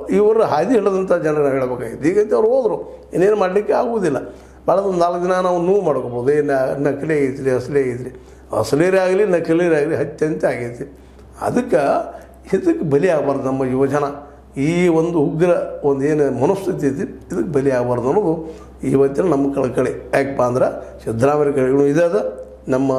ಇವರು ಹಾದಿ ಹಿಡಿದಂಥ ಜನರು ಹೇಳಬೇಕಾಗಿತ್ತು ಈಗಂತ ಅವ್ರು ಹೋದರು ಇನ್ನೇನು ಮಾಡಲಿಕ್ಕೆ ಆಗುವುದಿಲ್ಲ ಭಾಳ ಒಂದು ನಾಲ್ಕು ದಿನ ನಾವು ನೋವು ಮಾಡ್ಕೋಬೋದು ಏನು ನಕಲಿ ಐತ್ರಿ ಅಸಲಿ ಐತ್ರಿ ಅಸಲೀರೇ ಆಗಲಿ ನಕಲೀರೇ ಆಗಲಿ ಅತ್ಯಂತ ಆಗೈತಿ ಅದಕ್ಕೆ ಇದಕ್ಕೆ ಬಲಿ ಆಗಬಾರ್ದು ನಮ್ಮ ಯುವಜನ ಈ ಒಂದು ಉಗ್ರ ಒಂದು ಏನು ಮನಸ್ಥಿತಿ ಐತಿ ಇದಕ್ಕೆ ಬಲಿ ಆಗಬಾರ್ದು ಅನ್ನೋದು ಇವತ್ತಿನ ನಮ್ಮ ಕಳಕಳಿ ಯಾಕಪ್ಪ ಅಂದ್ರೆ ಸಿದ್ದರಾಮಯ್ಯ ಕಡೆಗಳು ಇದೆ ಅದ ನಮ್ಮ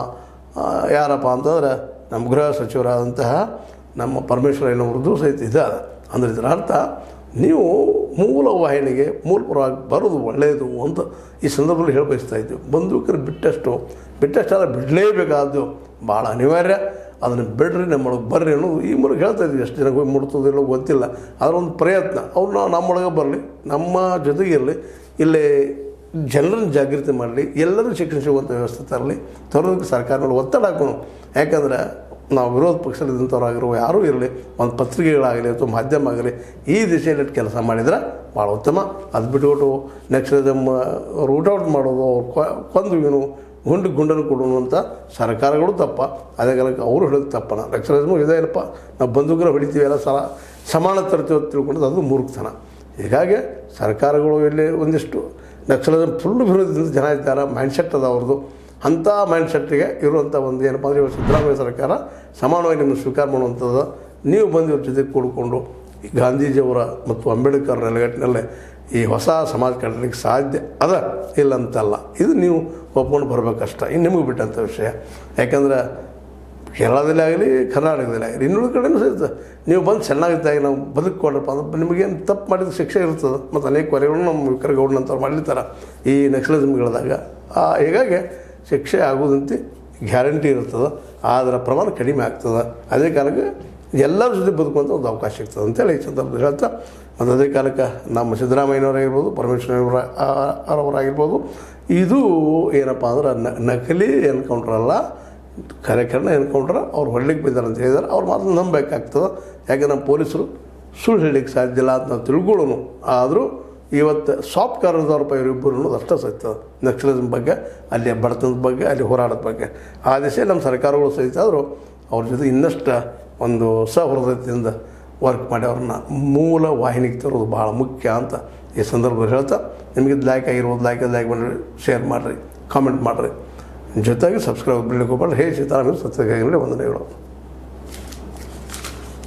ಆ, ಯಾರಪ್ಪ ಅಂತಂದ್ರೆ ನಮ್ಮ ಗೃಹ ಸಚಿವರಾದಂತಹ ನಮ್ಮ ಪರಮೇಶ್ವರಯ್ಯನವ್ರದ್ದು ಸಹಿತ ಇದೆ ಅದ ಅಂದ್ರೆ ಇದರ ಅರ್ಥ ನೀವು ಮೂಲ ವಾಹಿನಿಗೆ ಮೂಲಪರವಾಗಿ ಬರೋದು ಒಳ್ಳೆಯದು ಅಂತ ಈ ಸಂದರ್ಭದಲ್ಲಿ ಹೇಳಿ ಬಯಸ್ತಾ ಇದ್ದೀವಿ ಬಂದೂಕರು ಬಿಟ್ಟಷ್ಟು ಬಿಟ್ಟಷ್ಟೆಲ್ಲ ಬಿಡಲೇಬೇಕಾದ್ದು ಭಾಳ ಅನಿವಾರ್ಯ ಅದನ್ನು ಬಿಡ್ರಿ ನಮ್ಮೊಳಗೆ ಬರ್ರಿ ಅನ್ನೋದು ಈ ಮೂಲಕ ಹೇಳ್ತಾ ಇದ್ವಿ ಎಷ್ಟು ಜನಕ್ಕೆ ಹೋಗಿ ಮುಟ್ತದಿಲ್ಲೋ ಗೊತ್ತಿಲ್ಲ ಅದರ ಒಂದು ಪ್ರಯತ್ನ ಅವ್ರು ನಾವು ನಮ್ಮೊಳಗೆ ಬರಲಿ ನಮ್ಮ ಜೊತೆಗಿರಲಿ ಇಲ್ಲಿ ಜನರನ್ನು ಜಾಗೃತಿ ಮಾಡಲಿ ಎಲ್ಲರೂ ಶಿಕ್ಷಣ ಸಿಗುವಂಥ ವ್ಯವಸ್ಥೆ ತರಲಿ ತರೋದಕ್ಕೆ ಸರ್ಕಾರ ಮೇಲೆ ಒತ್ತಡ ಹಾಕೋಣ ಯಾಕಂದ್ರೆ ನಾವು ವಿರೋಧ ಪಕ್ಷದಲ್ಲಿದ್ದಂಥವ್ರಾಗಿರುವ ಯಾರೂ ಇರಲಿ ಒಂದು ಪತ್ರಿಕೆಗಳಾಗಲಿ ಅಥವಾ ಮಾಧ್ಯಮ ಆಗಲಿ ಈ ದಿಶೆಯಲ್ಲಿ ಕೆಲಸ ಮಾಡಿದ್ರೆ ಭಾಳ ಉತ್ತಮ ಅದು ಬಿಟ್ಬಿಟ್ಟು ನಕ್ಸಲಿಸಮ್ ರೂಟ್ ಔಟ್ ಮಾಡೋದು ಅವ್ರು ಕೊ- ಕೊಂದು ಏನು ಗುಂಡು ಗುಂಡನ್ನು ಕೊಡೋನು ಅಂತ ಸರ್ಕಾರಗಳು ತಪ್ಪ ಅದೇ ಕಾಲಕ್ಕೆ ಅವರು ಹೇಳೋದು ತಪ್ಪನ ನಕ್ಸಲಿಸಮ್ ಇದೇ ಇಲ್ಲಪ್ಪ ನಾವು ಬಂದೂಕರ ಹೊಡಿತೀವಿ ಎಲ್ಲ ಸಲ ಸಮಾನ ತರ್ತೀವಿ ಅಂತ ತಿಳ್ಕೊಂಡ್ರೆ ಅದು ಮೂರ್ಖತನ ಹೀಗಾಗಿ ಸರ್ಕಾರಗಳು ಇಲ್ಲಿ ಒಂದಿಷ್ಟು ನಕ್ಸಲಿಸಮ್ ಫುಲ್ ವಿರೋಧದಿಂದ ಜನ ಇದ್ದಾರೆ ಮೈಂಡ್ಸೆಟ್ ಅದ ಅವ್ರದ್ದು ಅಂಥ ಮೈಂಡ್ಸೆಟ್ಟಿಗೆ ಇರುವಂಥ ಒಂದು ಏನಪ್ಪ ಅಂದರೆ ಇವಾಗ ಸಿದ್ದರಾಮಯ್ಯ ಸರ್ಕಾರ ಸಮಾನವಾಗಿ ನಿಮ್ಮನ್ನು ಸ್ವೀಕಾರ ಮಾಡುವಂಥದ್ದು ನೀವು ಬಂದು ಇವ್ರ ಜೊತೆ ಕೂಡಿಕೊಂಡು ಈ ಗಾಂಧೀಜಿಯವರ ಮತ್ತು ಅಂಬೇಡ್ಕರ್ ನೆಲೆಗಟ್ಟಿನಲ್ಲೇ ಈ ಹೊಸ ಸಮಾಜ ಕಟ್ಟಲಿಕ್ಕೆ ಸಾಧ್ಯ ಅದ ಇಲ್ಲ ಅಂತಲ್ಲ ಇದು ನೀವು ಒಪ್ಕೊಂಡು ಬರಬೇಕಷ್ಟ ಇನ್ನು ನಿಮಗೆ ಬಿಟ್ಟಂಥ ವಿಷಯ ಯಾಕಂದ್ರೆ ಕೇರಳದಲ್ಲಿ ಆಗಲಿ ಕರ್ನಾಟಕದಲ್ಲಿ ಆಗಲಿ ಇನ್ನುಳಿದ ಕಡೆನೂ ಸಹಿತ ನೀವು ಬಂದು ಚೆನ್ನಾಗಿದ್ದಾಗ ನಾವು ಬದುಕೊಡ್ರಪ್ಪ ಅಂದ್ರೆ ನಿಮಗೇನು ತಪ್ಪು ಮಾಡಿದ ಶಿಕ್ಷೆ ಇರ್ತದೆ ಮತ್ತು ಅನೇಕ ಕೊರೆಗಳು ನಮ್ಮ ವಿಕರಗೌಡನಂತವ್ರು ಮಾಡಲಿರ್ತಾರೆ ಈ ನಕ್ಸಲಿಸಮ್ಗಳದಾಗ ಆ ಹೀಗಾಗಿ ಶಿಕ್ಷೆ ಆಗೋದಂತೆ ಗ್ಯಾರಂಟಿ ಇರ್ತದೆ ಅದರ ಪ್ರಮಾಣ ಕಡಿಮೆ ಆಗ್ತದೆ ಅದೇ ಕಾರಣಕ್ಕೆ ಎಲ್ಲರ ಜೊತೆ ಬದುಕುವಂಥ ಒಂದು ಅವಕಾಶ ಸಿಗ್ತದೆ ಅಂತೇಳಿ ಈ ಸಂದರ್ಭದಲ್ಲಿ ಹೇಳ್ತಾ ಮತ್ತು ಅದೇ ಕಾಲಕ್ಕೆ ನಮ್ಮ ಸಿದ್ದರಾಮಯ್ಯನವರಾಗಿರ್ಬೋದು ಪರಮೇಶ್ವರವರ ಅವರಾಗಿರ್ಬೋದು ಇದು ಏನಪ್ಪ ಅಂದ್ರೆ ನ- ನಕಲಿ ಎನ್ಕೌಂಟ್ರ್ ಅಲ್ಲ ಕಾರ್ಯಕರಣ ಎನ್ಕೌಂಟ್ರ್ ಅವ್ರು ಹೊಡ್ಲಿಕ್ಕೆ ಬಿದ್ದಾರೆ ಅಂತ ಹೇಳಿದ್ದಾರೆ ಅವ್ರು ಮಾತ್ರ ನಂಬಬೇಕಾಗ್ತದೆ ಯಾಕೆ ನಮ್ಮ ಪೊಲೀಸರು ಸುಳ್ಳು ಹೇಳಲಿಕ್ಕೆ ಸಾಧ್ಯ ಇಲ್ಲ ಅಂತ ನಾವು ತಿಳ್ಕೊಳ್ಳೋನು ಆದರೂ ಇವತ್ತು ಸಾಫ್ಟ್ ಕಾರ್ನದವ್ರ ಪೈ ಇಬ್ಬರು ಅನ್ನೋದು ಅಷ್ಟೇ ಸತ್ಯ ನಕ್ಸಲಿಸಮ್ ಬಗ್ಗೆ ಅಲ್ಲಿ ಬಡತನದ ಬಗ್ಗೆ ಅಲ್ಲಿ ಹೋರಾಟದ ಬಗ್ಗೆ ಆ ದಿಸೆ ನಮ್ಮ ಸರ್ಕಾರಗಳು ಸಹಿತ ಆದರೂ ಅವ್ರ ಜೊತೆ ಇನ್ನಷ್ಟು ಒಂದು ಸಹೃದಯತೆಯಿಂದ ವರ್ಕ್ ಮಾಡಿ ಅವ್ರನ್ನ ಮೂಲ ವಾಹಿನಿಗೆ ತರೋದು ಭಾಳ ಮುಖ್ಯ ಅಂತ ಈ ಸಂದರ್ಭದಲ್ಲಿ ಹೇಳ್ತಾ ನಿಮಗೆ ಲೈಕ್ ಆಗಿರ್ಬೋದು ಲೈಕ್ ಲೈಕ್ ಮಾಡಿರಿ ಶೇರ್ ಮಾಡಿರಿ ಕಾಮೆಂಟ್ ಮಾಡಿರಿ ಜೊತೆಗೆ ಸಬ್ಸ್ಕ್ರೈಬ್ ಬಿಡ್ಲಿಕ್ಕೆ ಹೋಗ್ಬಾರ್ದು ಹೇ ಸೀತಾರಾಮ ಸತ್ಯಗಾಗಿರಲಿ ವಂದನೆಗಳು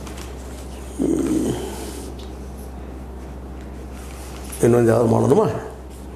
ಇನ್ನೊಂದು ಯಾವ್ದು ಮಾಡೋದಮ್ಮ